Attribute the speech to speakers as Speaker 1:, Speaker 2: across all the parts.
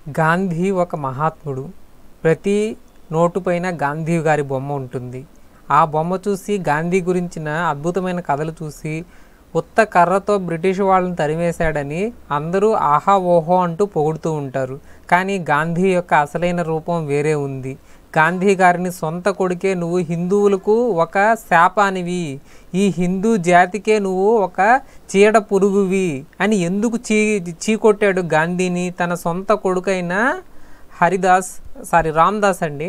Speaker 1: గాంధీ ఒక మహాత్ముడు ప్రతి నోటు పైన గాంధీ గారి బొమ్మ ఉంటుంది ఆ బొమ్మ చూసి గాంధీ గురించిన అద్భుతమైన కథలు చూసి ఉత్త కర్రతో బ్రిటిష్ వాళ్ళని తరిమేశాడని అందరూ ఆహా ఓహో అంటూ పొగుడుతూ ఉంటారు కానీ గాంధీ యొక్క అసలైన రూపం వేరే ఉంది గాంధీ గారిని సొంత కొడుకే నువ్వు హిందువులకు ఒక శాపానివి ఈ హిందూ జాతికే నువ్వు ఒక చీడ పురుగువి అని ఎందుకు చీ చీకొట్టాడు గాంధీని తన సొంత కొడుకైన హరిదాస్ సారీ రామ్దాస్ అండి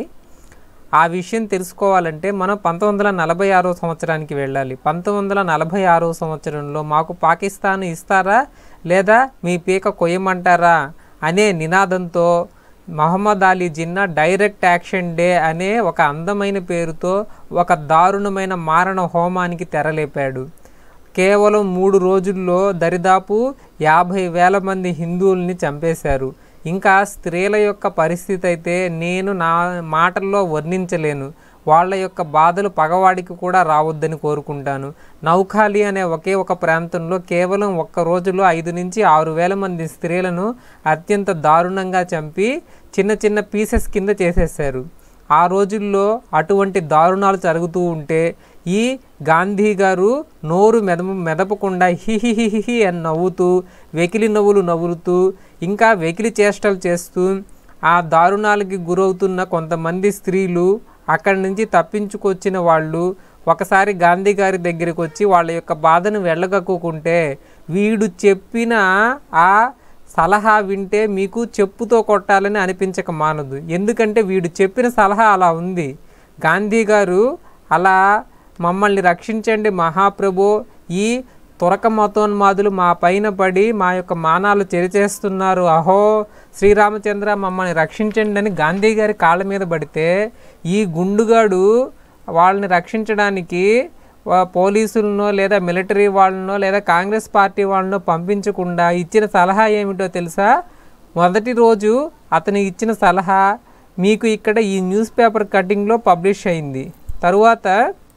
Speaker 1: ఆ విషయం తెలుసుకోవాలంటే మనం పంతొమ్మిది వందల నలభై ఆరో సంవత్సరానికి వెళ్ళాలి పంతొమ్మిది వందల నలభై ఆరో సంవత్సరంలో మాకు పాకిస్తాన్ ఇస్తారా లేదా మీ పీక కొయ్యమంటారా అనే నినాదంతో Muhammad Ali Jinnah direct action day అనే ఒక అందమైన పేరుతో ఒక దారుణమైన మారణ హోమానికి తెరలేపాడు కేవలం మూడు రోజుల్లో దరిదాపు యాభై వేల మంది హిందువుల్ని చంపేశారు ఇంకా స్త్రీల యొక్క పరిస్థితి అయితే నేను నా మాటల్లో వర్ణించలేను వాళ్ళ యొక్క బాధలు పగవాడికి కూడా రావద్దని కోరుకుంటాను నౌఖాలి అనే ఒకే ఒక ప్రాంతంలో కేవలం ఒక్క రోజులో ఐదు నుంచి ఆరు వేల మంది స్త్రీలను అత్యంత దారుణంగా చంపి చిన్న చిన్న పీసెస్ కింద చేసేసారు ఆ రోజుల్లో అటువంటి దారుణాలు జరుగుతూ ఉంటే ఈ గాంధీ గారు నోరు మెద మెదపకుండా హిహిహిహి అని నవ్వుతూ వెకిలి నవ్వులు నవ్వులుతూ ఇంకా వెకిలి చేష్టలు చేస్తూ ఆ దారుణాలకి గురవుతున్న కొంతమంది స్త్రీలు అక్కడి నుంచి తప్పించుకొచ్చిన వాళ్ళు ఒకసారి గాంధీ గారి దగ్గరికి వచ్చి వాళ్ళ యొక్క బాధను వెళ్ళగక్కుకుంటే వీడు చెప్పిన ఆ సలహా వింటే మీకు చెప్పుతో కొట్టాలని అనిపించక మానదు ఎందుకంటే వీడు చెప్పిన సలహా అలా ఉంది గాంధీ గారు అలా మమ్మల్ని రక్షించండి మహాప్రభు ఈ తురక మతోన్మాదులు మా పైన పడి మా యొక్క మానాలు చెరిచేస్తున్నారు అహో శ్రీరామచంద్ర మమ్మల్ని రక్షించండి అని గాంధీ గారి కాళ్ళ మీద పడితే ఈ గుండుగాడు వాళ్ళని రక్షించడానికి వా- పోలీసులనో లేదా మిలిటరీ వాళ్ళనో లేదా కాంగ్రెస్ పార్టీ వాళ్ళనో పంపించకుండా ఇచ్చిన సలహా ఏమిటో తెలుసా మొదటి రోజు అతను ఇచ్చిన సలహా మీకు ఇక్కడ ఈ న్యూస్ పేపర్ కటింగ్లో పబ్లిష్ అయింది తరువాత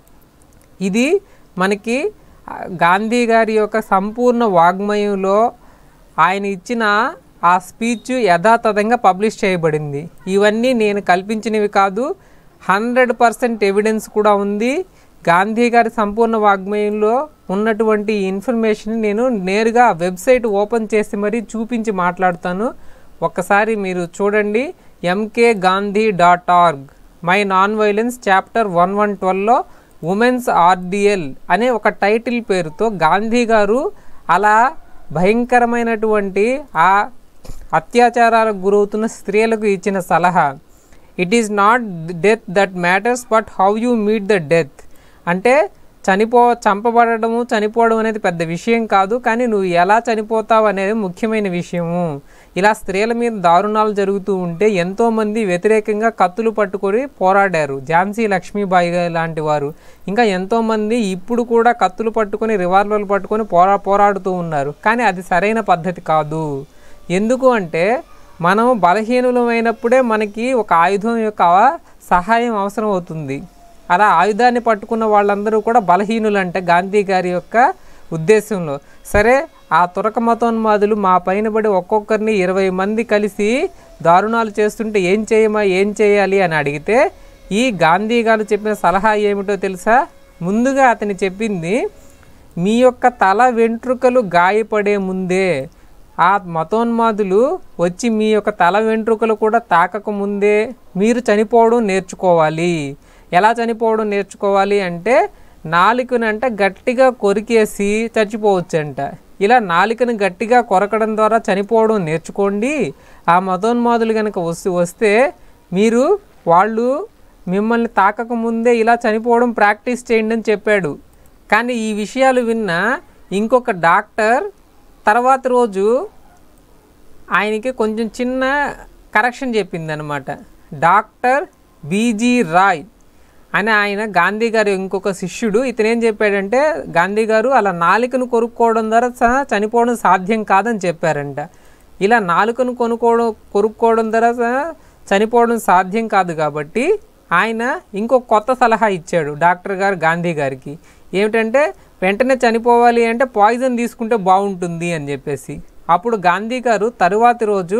Speaker 1: ఇది మనకి ఆ, గాంధీ గారి యొక్క సంపూర్ణ వాగ్మయంలో ఆయన ఇచ్చిన ఆ స్పీచ్ యథాతథంగా పబ్లిష్ చేయబడింది ఇవన్నీ నేను కల్పించినవి కాదు హండ్రెడ్ పర్సెంట్ ఎవిడెన్స్ కూడా ఉంది గాంధీ గారి సంపూర్ణ వాగ్మయంలో ఉన్నటువంటి ఈ ఇన్ఫర్మేషన్ నేను నేరుగా వెబ్సైట్ ఓపెన్ చేసి మరీ చూపించి మాట్లాడతాను ఒక్కసారి మీరు చూడండి M K Gandhi dot org my non violence chapter one one ట్వెల్వ్లో ఉమెన్స్ ఆర్డిఎల్ అనే ఒక టైటిల్ పేరుతో గాంధీ గారు అలా భయంకరమైనటువంటి ఆ అత్యాచారాలకు గురవుతున్న స్త్రీలకు ఇచ్చిన సలహా it is not death that matters but how you meet the death అంటే చనిపో చంపబడము చనిపోవడం అనేది పెద్ద విషయం కాదు కానీ నువ్వు ఎలా చనిపోతావు అనేది ముఖ్యమైన విషయము ఇలా స్త్రీల మీద దారుణాలు జరుగుతూ ఉంటే ఎంతోమంది వ్యతిరేకంగా కత్తులు పట్టుకొని పోరాడారు ఝాన్సీ లక్ష్మీబాయి గారు లాంటి వారు ఇంకా ఎంతోమంది ఇప్పుడు కూడా కత్తులు పట్టుకొని రివాల్వర్లు పట్టుకొని పోరా పోరాడుతూ ఉన్నారు కానీ అది సరైన పద్ధతి కాదు ఎందుకు అంటే మనం బలహీనులమైనప్పుడే మనకి ఒక ఆయుధం యొక్క సహాయం అవసరం అవుతుంది అలా ఆయుధాన్ని పట్టుకున్న వాళ్ళందరూ కూడా బలహీనులు అంటే గాంధీ గారి యొక్క ఉద్దేశంలో సరే ఆ తురక మతోన్మాదులు మా పైన పడి ఒక్కొక్కరిని ఇరవై మంది కలిసి దారుణాలు చేస్తుంటే ఏం చేయమా ఏం చేయాలి అని అడిగితే ఈ గాంధీ గారు చెప్పిన సలహా ఏమిటో తెలుసా ముందుగా అతని చెప్పింది మీ యొక్క తల వెంట్రుకలు గాయపడే ముందే ఆ మతోన్మాదులు వచ్చి మీ యొక్క తల వెంట్రుకలు కూడా తాకక ముందే మీరు చనిపోవడం నేర్చుకోవాలి ఎలా చనిపోవడం నేర్చుకోవాలి అంటే నాలుకనంట గట్టిగా కొరికేసి చచ్చిపోవచ్చంట ఇలా నాలుకను గట్టిగా కొరకడం ద్వారా చనిపోవడం నేర్చుకోండి ఆ మతోన్మాదులు కనుక వస్తే వస్తే మీరు వాళ్ళు మిమ్మల్ని తాకక ముందే ఇలా చనిపోవడం ప్రాక్టీస్ చేయండి అని చెప్పాడు కానీ ఈ విషయాలు విన్న ఇంకొక డాక్టర్ తర్వాత రోజు ఆయనకి కొంచెం చిన్న కరెక్షన్ చెప్పింది అనమాట డాక్టర్ బీజీ రాయ్ అని ఆయన గాంధీ గారి ఇంకొక శిష్యుడు ఇతను ఏం చెప్పాడంటే గాంధీ గారు అలా నాలుకను కొరుక్కోవడం ద్వారా స- చనిపోవడం సాధ్యం కాదని చెప్పారంట ఇలా నాలుకను కొనుక్కోవడం కొరుక్కోవడం ద్వారా స- చనిపోవడం సాధ్యం కాదు కాబట్టి ఆయన ఇంకో కొత్త సలహా ఇచ్చాడు డాక్టర్ గారు గాంధీ గారికి ఏమిటంటే వెంటనే చనిపోవాలి అంటే పాయిజన్ తీసుకుంటే బాగుంటుంది అని చెప్పేసి అప్పుడు గాంధీ గారు తరువాతి రోజు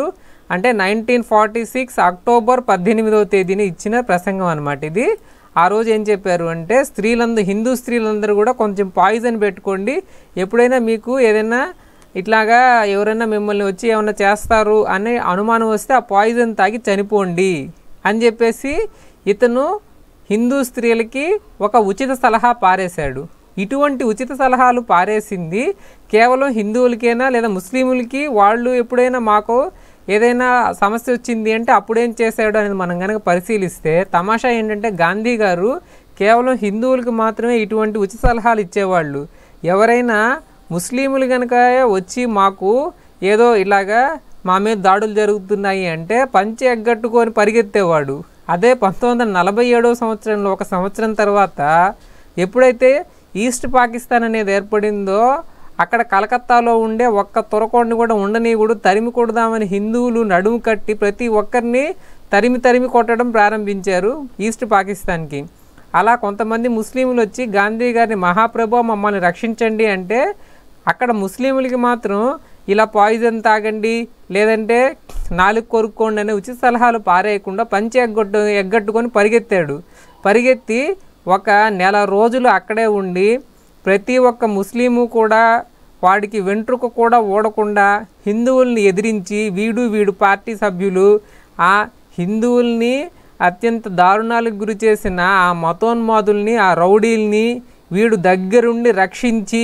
Speaker 1: అంటే నైన్టీన్ ఫార్టీ సిక్స్ అక్టోబర్ పద్దెనిమిదవ తేదీన ఇచ్చిన ప్రసంగం అనమాట ఇది ఆ రోజు ఏం చెప్పారు అంటే స్త్రీలందరూ హిందూ స్త్రీలందరూ కూడా కొంచెం పాయిజన్ పెట్టుకోండి ఎప్పుడైనా మీకు ఏదైనా ఇట్లాగా ఎవరైనా మిమ్మల్ని వచ్చి ఏమైనా చేస్తారు అనే అనుమానం వస్తే ఆ పాయిజన్ తాగి చనిపోండి అని చెప్పేసి ఇతను హిందూ స్త్రీలకి ఒక ఉచిత సలహా పారేశాడు ఇటువంటి ఉచిత సలహాలు పారేసింది కేవలం హిందువులకైనా లేదా ముస్లింలకి వాళ్ళు ఎప్పుడైనా మాకు ఏదైనా సమస్య వచ్చింది అంటే అప్పుడేం చేశాడు అనేది మనం కనుక పరిశీలిస్తే తమాషా ఏంటంటే గాంధీ గారు కేవలం హిందువులకు మాత్రమే ఇటువంటి ఉచిత సలహాలు ఇచ్చేవాళ్ళు ఎవరైనా ముస్లింలు కనుక వచ్చి మాకు ఏదో ఇలాగా మా మీద దాడులు జరుగుతున్నాయి అంటే పంచి ఎగ్గట్టుకొని పరిగెత్తేవాడు అదే పంతొమ్మిది వందల నలభై ఏడవ సంవత్సరంలో ఒక సంవత్సరం తర్వాత ఎప్పుడైతే ఈస్ట్ పాకిస్తాన్ అనేది ఏర్పడిందో అక్కడ కలకత్తాలో ఉండే ఒక్క తురకోడిని కూడా ఉండనీయకూడదు తరిమి కొడదామని హిందువులు నడుము కట్టి ప్రతి ఒక్కరిని తరిమి తరిమి కొట్టడం ప్రారంభించారు ఈస్ట్ పాకిస్తాన్కి అలా కొంతమంది ముస్లింలు వచ్చి గాంధీ గారిని మహాప్రభు మమ్మల్ని రక్షించండి అంటే అక్కడ ముస్లింలకి మాత్రం ఇలా పాయిజన్ తాగండి లేదంటే నాలుగు కొరుక్కోండి అనే ఉచిత సలహాలు పారేయకుండా పంచి ఎగ్గొట్టు ఎగ్గట్టుకొని పరిగెత్తాడు పరిగెత్తి ఒక నెల రోజులు అక్కడే ఉండి ప్రతి ఒక్క ముస్లిము కూడా వాడికి వెంట్రుక కూడా ఓడకుండా హిందువుల్ని ఎదిరించి వీడు వీడు పార్టీ సభ్యులు ఆ హిందువుల్ని అత్యంత దారుణాలకు గురి చేసిన ఆ మతోన్మాదుల్ని ఆ రౌడీల్ని వీడు దగ్గరుండి రక్షించి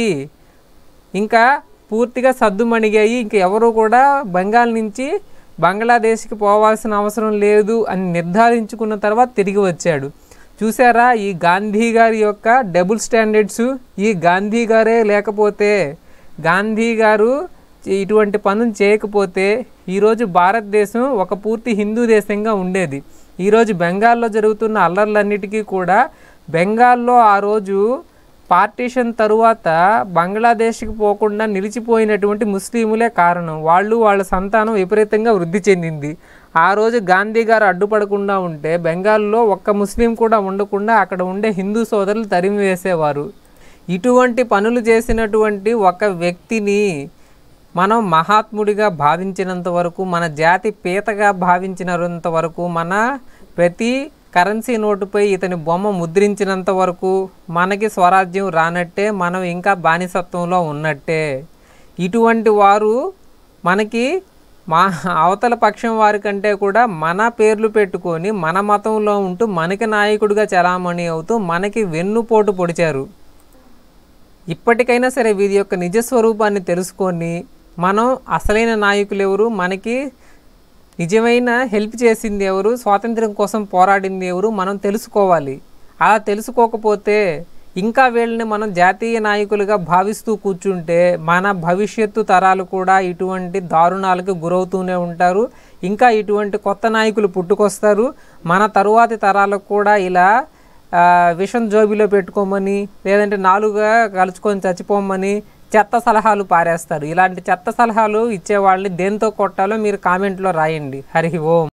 Speaker 1: ఇంకా పూర్తిగా సద్దుమణిగాయి ఇంక ఎవరు కూడా బెంగాల్ నుంచి బంగ్లాదేశ్కి పోవాల్సిన అవసరం లేదు అని నిర్ధారించుకున్న తర్వాత తిరిగి వచ్చాడు చూసారా ఈ గాంధీ గారి యొక్క డబుల్ స్టాండర్డ్స్ ఈ గాంధీ గారే లేకపోతే గాంధీ గారు ఇటువంటి పనులు చేయకపోతే ఈరోజు భారతదేశం ఒక పూర్తి హిందూ దేశంగా ఉండేది ఈరోజు బెంగాల్లో జరుగుతున్న అల్లర్లన్నిటికీ కూడా బెంగాల్లో ఆ రోజు పార్టీషన్ తరువాత బంగ్లాదేశ్కి పోకుండా నిలిచిపోయినటువంటి ముస్లింలే కారణం వాళ్ళు వాళ్ళ సంతానం విపరీతంగా వృద్ధి చెందింది ఆ రోజు గాంధీ గారు అడ్డుపడకుండా ఉంటే బెంగాల్లో ఒక్క ముస్లిం కూడా ఉండకుండా అక్కడ ఉండే హిందూ సోదరులు తరిమి వేసేవారు ఇటువంటి పనులు చేసినటువంటి ఒక వ్యక్తిని మనం మహాత్ముడిగా భావించినంత వరకు మన జాతి పీతగా భావించినంత వరకు మన ప్రతి కరెన్సీ నోటుపై ఇతని బొమ్మ ముద్రించినంత వరకు మనకి స్వరాజ్యం రానట్టే మనం ఇంకా బానిసత్వంలో ఉన్నట్టే ఇటువంటి వారు మనకి మా అవతల పక్షం వారి కంటే కూడా మన పేర్లు పెట్టుకొని మన మతంలో ఉంటూ మనకి నాయకుడిగా చలామణి అవుతూ మనకి వెన్నుపోటు పొడిచారు ఇప్పటికైనా సరే వీరి యొక్క నిజ స్వరూపాన్ని తెలుసుకొని మనం అసలైన నాయకులు ఎవరు మనకి నిజమైన హెల్ప్ చేసింది ఎవరు స్వాతంత్ర్యం కోసం పోరాడింది ఎవరు మనం తెలుసుకోవాలి అలా తెలుసుకోకపోతే ఇంకా వీళ్ళని మనం జాతీయ నాయకులుగా భావిస్తూ కూర్చుంటే మన భవిష్యత్తు తరాలు కూడా ఇటువంటి దారుణాలకు గురవుతూనే ఉంటారు ఇంకా ఇటువంటి కొత్త నాయకులు పుట్టుకొస్తారు మన తరువాతి తరాలకు కూడా ఇలా ఆ, విషం జోబిలో పెట్టుకోమని లేదంటే నాలుగుగా కలుచుకొని చచ్చిపోమని చెత్త సలహాలు పారేస్తారు ఇలాంటి చెత్త సలహాలు ఇచ్చేవాళ్ళని దేంతో కొట్టాలో మీరు కామెంట్లో రాయండి హరి ఓం